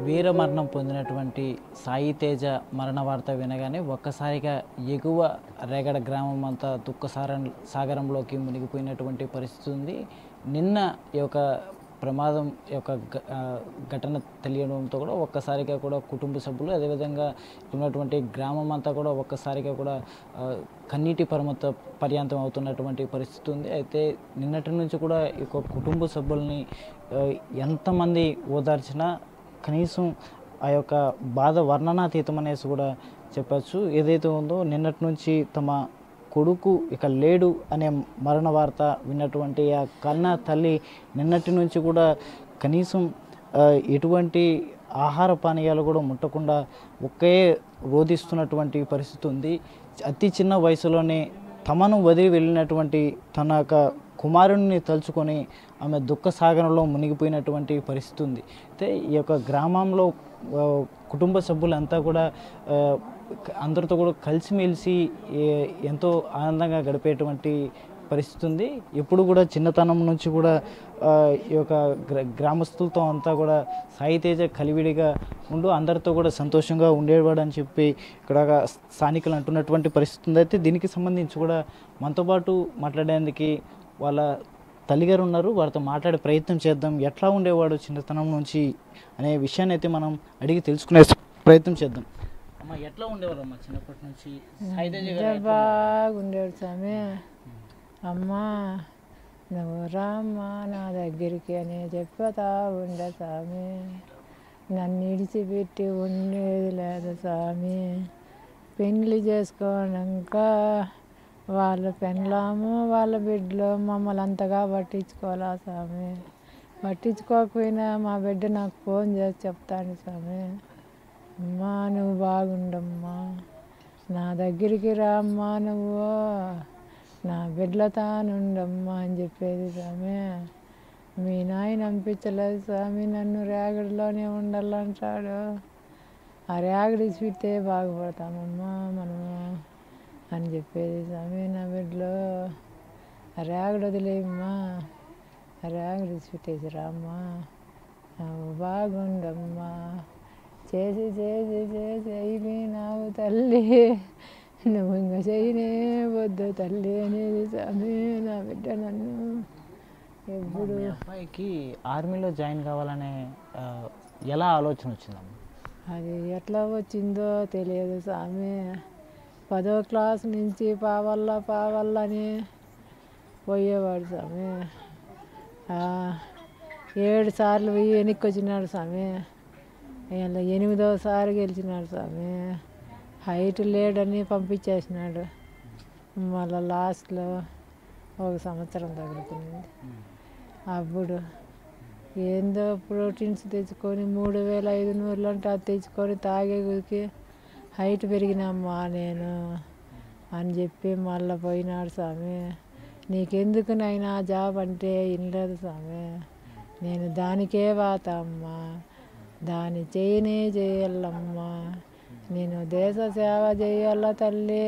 వీరమరణం పొందినటువంటి సాయి తేజ మరణ వార్త వినగానే ఒక్కసారిగా ఎగువ రేగడ గ్రామం అంతా దుఃఖ సారం సాగరంలోకి మునిగిపోయినటువంటి పరిస్థితి ఉంది నిన్న ఈ యొక్క ప్రమాదం యొక్క గ- ఆ, ఘటన తెలియడంతో కూడా ఒక్కసారిగా కూడా కుటుంబ సభ్యులు అదేవిధంగా ఉన్నటువంటి గ్రామం అంతా కూడా ఒక్కసారిగా కూడా ఆ, కన్నీటి పరమత పర్యాంతం అవుతున్నటువంటి పరిస్థితి ఉంది అయితే నిన్నటి నుంచి కూడా ఈ యొక్క కుటుంబ సభ్యుల్ని ఆ, ఎంతమంది ఓదార్చినా కనీసం ఆ యొక్క బాధ వర్ణనాతీతం అనేసి కూడా చెప్పచ్చు ఏదైతే ఉందో నిన్నటి నుంచి తమ కొడుకు ఇక లేడు అనే మరణ వార్త విన్నటువంటి ఆ కన్న తల్లి నిన్నటి నుంచి కూడా కనీసం ఆ, ఎటువంటి ఆహార పానీయాలు కూడా ముట్టకుండా ఒకే రోధిస్తున్నటువంటి పరిస్థితి ఉంది అతి చిన్న వయసులోనే తమను వదిలి వెళ్ళినటువంటి తన యొక్క కుమారుణ్ణి తలుచుకొని ఆమె దుఃఖ సాగరంలో మునిగిపోయినటువంటి పరిస్థితి ఉంది అయితే ఈ యొక్క గ్రామంలో ఆ, కుటుంబ సభ్యులంతా కూడా ఆ, క- అందరితో కూడా కలిసిమెలిసి ఏ- ఎంతో ఆనందంగా గడిపేటువంటి పరిస్థితి ఉంది ఎప్పుడు కూడా చిన్నతనం నుంచి కూడా ఆ, ఈ యొక్క గ్ర గ్రామస్తులతో అంతా కూడా సాయితేజ కలివిడిగా ఉండు అందరితో కూడా సంతోషంగా ఉండేవాడు అని చెప్పి ఇక్కడ స్థానికులు అంటున్నటువంటి పరిస్థితి ఉంది అయితే దీనికి సంబంధించి కూడా మనతో పాటు మాట్లాడేందుకు వాళ్ళ తల్లిగారు ఉన్నారు వారితో మాట్లాడే ప్రయత్నం చేద్దాం ఎట్లా ఉండేవాడు చిన్నతనం నుంచి అనే విషయాన్ని అయితే మనం అడిగి తెలుసుకునే ప్రయత్నం చేద్దాం అమ్మ ఎట్లా ఉండేవారు అమ్మ చిన్నప్పటి నుంచి సాయితేజ గారు ఎట్లా ఉండేవారు? బాగుండేడు స్వామి అమ్మా నువ్వు రామ్మా నా దగ్గరికి అని చెప్పుతా ఉండే స్వామి నన్ను ఇడిచిపెట్టి ఉండేది లేదు స్వామి పెళ్లి చేసుకోనాక వాళ్ళ పెళ్ళాము వాళ్ళ బిడ్డలు మమ్మల్ని అంతగా పట్టించుకోవాలా స్వామి పట్టించుకోకపోయినా మా బిడ్డ నాకు ఫోన్ చేసి చెప్తాను స్వామి అమ్మా నువ్వు బాగుండమ్మా నా దగ్గరికి రామ్మా నువ్వు నా బిడ్డల తానుండమ్మా అని చెప్పేది స్వామి మీ నాయన పంపించలేదు స్వామి నన్ను రేగడిలోనే ఉండాలంటాడు ఆ రేగడి ఇచ్చితే బాగుపడతామమ్మా మనము అని చెప్పేది స్వామి నా బిడ్డలు ఆ రేగడి వదిలేయమ్మా ఆ రేగడి ఇచ్చిపెట్టేసి రామ్మా నువ్వు బాగుండమ్మా చేసి చేసి చేసి అయిపోయినావు తల్లి నువ్వు ఇంకా చేయనే వద్దు తల్లి అనేది స్వామి నా బిడ్డ నన్ను ఎప్పుడు మీ అబ్బాయికి ఆర్మీలో జాయిన్ కావాలనే ఆ, ఎలా ఆలోచన వచ్చిందమ్మ అది ఎట్లా వచ్చిందో తెలియదు స్వామి పదో క్లాస్ నుంచి పావల్ల పావల్లని పోయేవాడు స్వామి ఆ, ఏడు సార్లు పోయి వెనక్కి వచ్చినాడు స్వామి ఇలా ఎనిమిదోసారి గెలిచినాడు స్వామి హైట్ లేడని పంపించేసినాడు మళ్ళీ లాస్ట్లో ఒక సంవత్సరం తగులుతుంది అప్పుడు ఏందో ప్రోటీన్స్ తెచ్చుకొని మూడు వేల ఐదు నూరులు అంటే అది తెచ్చుకొని తాగే గురికి హైట్ పెరిగినమ్మా నేను అని చెప్పి మళ్ళీ పోయినాడు స్వామి నీకెందుకు నైనా జాబ్ అంటే వినలేదు స్వామి నేను దానికే వాత అమ్మా దాని చేయనే చేయాలమ్మా నేను దేశ సేవ చేయాల తల్లి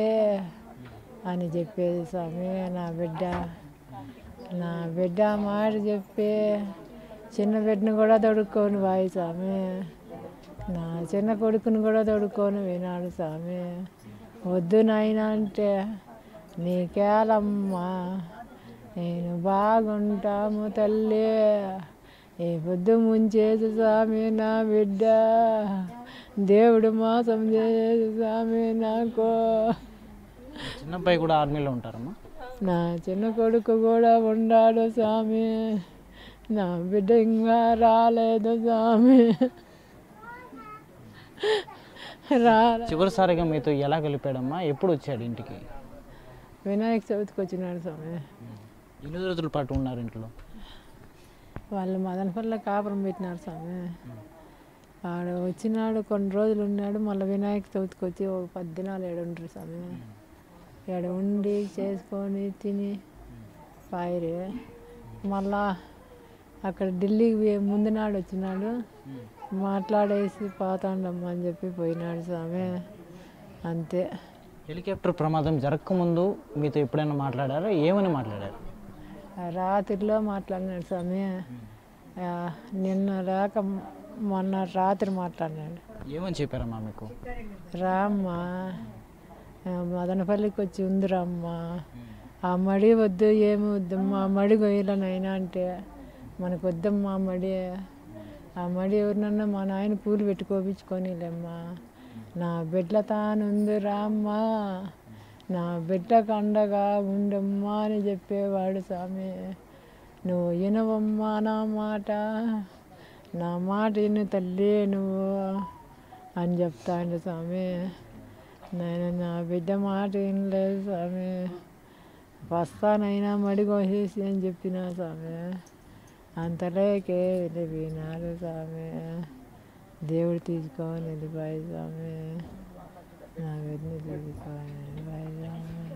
అని చెప్పేది స్వామి నా బిడ్డ నా బిడ్డ మాట చెప్పి చిన్న బిడ్డను కూడా తొడుక్కొని వాయి స్వామి నా చిన్న కొడుకుని కూడా తొడుక్కొని వినాడు స్వామి వద్దు నాయన అంటే నీకేలమ్మా నేను బాగుంటాము తల్లి ఏ పొద్దు ముంచేది స్వామి నా బిడ్డ దేవుడు మోసం చేసేది స్వామి నాకు చిన్న అబ్బాయి కూడా ఆర్మీలో ఉంటారమ్మా నా చిన్న కొడుకు కూడా ఉన్నాడు స్వామి నా బిడ్డ ఇంకా రాలేదు స్వామి రాలే చివరిసారిగా మీతో ఎలా కలిపాడమ్మా ఎప్పుడు వచ్చాడు ఇంటికి వినాయక చవితికి వచ్చినాడు స్వామి ఎన్ని రోజుల పాటు ఉన్నారు ఇంట్లో వాళ్ళు మదనపల్లి కాపురం పెట్టినారు స్వామి వాడు వచ్చినాడు కొన్ని రోజులు ఉన్నాడు మళ్ళీ వినాయక చవితికి వచ్చి ఒక పది దినాలు ఏడు ఉంటారు స్వామి ఏడ ఉండి చేసుకొని తిని పాయిరి మళ్ళా అక్కడ ఢిల్లీకి పోయే ముందు నాడు వచ్చినాడు మాట్లాడేసి పోతాండమ్మా అని చెప్పి పోయినాడు స్వామి అంతే హెలికాప్టర్ ప్రమాదం జరగకముందు మీతో ఎప్పుడైనా మాట్లాడారా ఏమని మాట్లాడారు ఆ రాత్రిలో మాట్లాడినాడు స్వామి ఆ, నిన్న రాక మొన్న రాత్రి మాట్లాడినాడు ఏమని చెప్పారమ్మా మీకు రామ్మా ఆ, మదనపల్లికి వచ్చి ఉందిరామ్మా ఆ మడి వద్దు ఏమి వద్దమ్మా ఆ మడి గొయ్యలనైనా అంటే మనకు వద్దమ్మా ఆ మడి ఆ మడి ఎవరినన్నా మా నాయన పూలు పెట్టుకోపించుకొనిలేమ్మా నా బిడ్డ తానుంది రామ్మా నా బిడ్డకు అండగా ఉండమ్మా అని చెప్పేవాడు స్వామి నువ్వు వినవమ్మా నా మాట నా మాట విను తల్లి నువ్వు అని చెప్తాండు స్వామి నేను నా బిడ్డ మాట వినలేదు స్వామి వస్తానైనా మడి కోసేసి అని చెప్పిన స్వామి అంతలోకే వెళ్ళిపోయినారు స్వామి దేవుడు తీసుకొని వెళ్ళిపోయి స్వామి నా బిడ్డని తీసుకొని వెళ్ళిపోయి స్వామి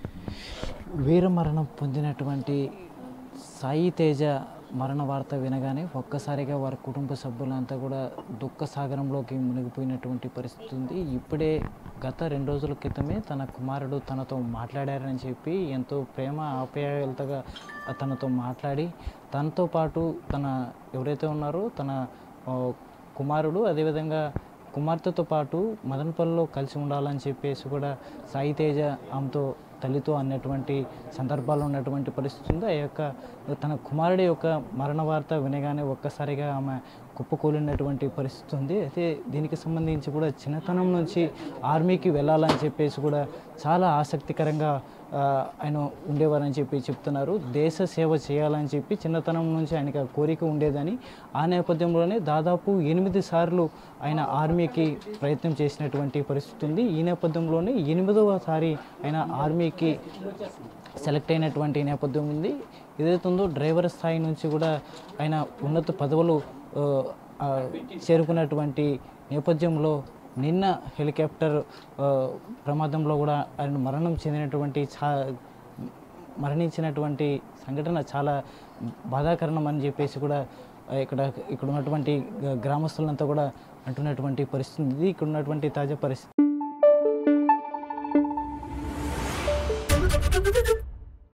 వీరమరణం పొందినటువంటి సాయి తేజ మరణ వార్త వినగానే ఒక్కసారిగా వారి కుటుంబ సభ్యులంతా కూడా దుఃఖ సాగరంలోకి మునిగిపోయినటువంటి పరిస్థితి ఉంది ఇప్పుడే గత రెండు రోజుల క్రితమే తన కుమారుడు తనతో మాట్లాడారని చెప్పి ఎంతో ప్రేమ ఆప్యాయతగా తనతో మాట్లాడి తనతో పాటు తన ఎవరైతే ఉన్నారో తన ఆ, కుమారుడు అదేవిధంగా కుమార్తెతో పాటు మదనపల్లిలో కలిసి ఉండాలని చెప్పేసి కూడా సాయి తేజ ఆమెతో తల్లితో అన్నటువంటి సందర్భాలు ఉన్నటువంటి పరిస్థితి ఉంది ఆ యొక్క తన కుమారుడి యొక్క మరణ వార్త వినగానే ఒక్కసారిగా ఆమె కుప్పకూలినటువంటి పరిస్థితి ఉంది అయితే దీనికి సంబంధించి కూడా చిన్నతనం నుంచి ఆర్మీకి వెళ్ళాలని చెప్పేసి కూడా చాలా ఆసక్తికరంగా ఆ, ఆయన ఉండేవారని చెప్పి చెప్తున్నారు దేశ సేవ చేయాలని చెప్పి చిన్నతనం నుంచి ఆయనకి ఆ కోరిక ఉండేదని ఆ నేపథ్యంలోనే దాదాపు ఎనిమిది సార్లు ఆయన ఆర్మీకి ప్రయత్నం చేసినటువంటి పరిస్థితి ఉంది ఈ నేపథ్యంలోనే ఎనిమిదవసారి ఆయన ఆర్మీకి సెలెక్ట్ అయినటువంటి నేపథ్యం ఉంది ఏదైతే ఉందో డ్రైవర్ స్థాయి నుంచి కూడా ఆయన ఉన్నత పదవులు ఆ, ఆ, చేరుకున్నటువంటి నేపథ్యంలో నిన్న హెలికాప్టర్ ఆ, ప్రమాదంలో కూడా ఆయన మరణం చెందినటువంటి చా మరణించినటువంటి సంఘటన చాలా బాధాకరణం అని చెప్పేసి కూడా ఆ, ఇక్కడ ఇక్కడ ఉన్నటువంటి గ్రామస్తులంతా కూడా అంటున్నటువంటి పరిస్థితి ఉంది ఇక్కడ ఉన్నటువంటి తాజా పరిస్థితి